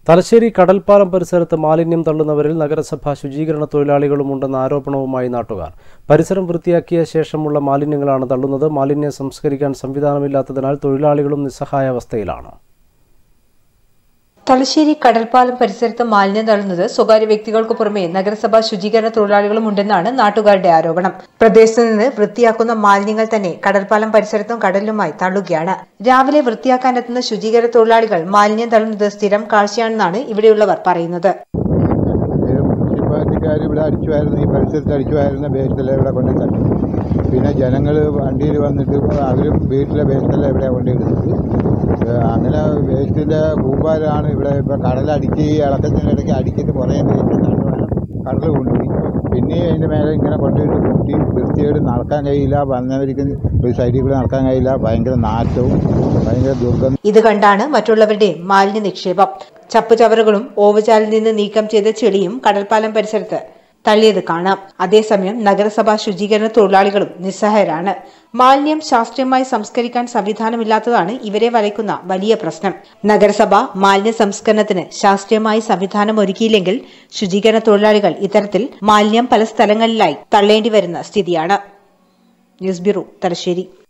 തലശ്ശേരി കടൽപ്പാലം പരിസരത്ത് മാലിന്യം തള്ളുന്നവരിൽ നഗരസഭ ശുചീകരണ തൊഴിലാളികളുമുണ്ടെന്ന ആരോപണവുമായി നാട്ടുകാർ പരിസരം വൃത്തിയാക്കിയ ശേഷമുള്ള മാലിന്യങ്ങളാണ് തള്ളുന്നത് മാലിന്യം സംസ്കരിക്കാൻ സംവിധാനമില്ലാത്തതിനാൽ തൊഴിലാളികളും നിസ്സഹായാവസ്ഥയിലാണ് തലശ്ശേരി കടൽപ്പാലം പരിസരത്ത് മാലിന്യം തള്ളുന്നത് സ്വകാര്യ വ്യക്തികൾക്ക് പുറമെ നഗരസഭാ ശുചീകരണ തൊഴിലാളികളും ഉണ്ടെന്നാണ് നാട്ടുകാരുടെ ആരോപണം പ്രദേശത്ത് നിന്ന് വൃത്തിയാക്കുന്ന മാലിന്യങ്ങൾ തന്നെ കടൽപ്പാലം പരിസരത്തും കടലിലുമായി തള്ളുകയാണ് രാവിലെ വൃത്തിയാക്കാനെത്തുന്ന ശുചീകരണ തൊഴിലാളികൾ മാലിന്യം തള്ളുന്നത് സ്ഥിരം കാഴ്ചയാണെന്നാണ് ഇവിടെയുള്ളവർ പറയുന്നത് മുനിസിപ്പാലിറ്റിക്കാർ ഇവിടെ അടിച്ചു വാരുന്ന ഈ പരിസരത്ത് അടിച്ചു വാരുന്ന വേസ്റ്റെല്ലാം ഇവിടെ കൊണ്ട് തട്ടും പിന്നെ ജനങ്ങൾ വണ്ടിയിൽ വന്നിട്ട് അവരും വീട്ടിലെ വേസ്റ്റെല്ലാം ഇവിടെ കൊണ്ടിടുന്നത് ഏഹ് അങ്ങനെ വേസ്റ്റിൻ്റെ കൂമ്പാരാണ് ഇവിടെ ഇപ്പോൾ കടലടിച്ച് ഈ ഇളക്കത്തിനിടയ്ക്ക് അടിച്ചിട്ട് കുറേ വേസ്റ്റ് തള്ളുവാനും കടൽ കൊണ്ടുപോയി പിന്നെ അതിൻ്റെ മേലെ ഇങ്ങനെ കൊണ്ടുപോയിട്ട് കൂട്ടി വൃത്തിയായിട്ട് നടക്കാൻ കഴിയില്ല വന്നവർക്ക് ഒരു സൈഡിൽ കൂടെ നടക്കാൻ കഴിയില്ല ഭയങ്കര നാറ്റവും ഭയങ്കര ദുർഗന്ധം ഇത് കണ്ടാണ് മറ്റുള്ളവരുടെ മാലിന്യ നിക്ഷേപം ചപ്പുചവറുകളും ഓവുചാലിൽ നിന്ന് നീക്കം ചെയ്ത ചെളിയും കടൽപ്പാലം പരിസരത്ത് തള്ളിയത് കാണാം അതേസമയം നഗരസഭാ ശുചീകരണ തൊഴിലാളികളും നിസ്സഹായരാണ് മാലിന്യം ശാസ്ത്രീയമായി സംസ്കരിക്കാൻ സംവിധാനമില്ലാത്തതാണ് ഇവരെ വലയ്ക്കുന്ന വലിയ പ്രശ്നം നഗരസഭ മാലിന്യ സംസ്കരണത്തിന് ശാസ്ത്രീയമായി സംവിധാനം ഒരുക്കിയില്ലെങ്കിൽ ശുചീകരണ തൊഴിലാളികൾ ഇത്തരത്തിൽ മാലിന്യം പല സ്ഥലങ്ങളിലായി തള്ളേണ്ടി വരുന്ന സ്ഥിതിയാണ് ന്യൂസ് ബ്യൂറോ തലശ്ശേരി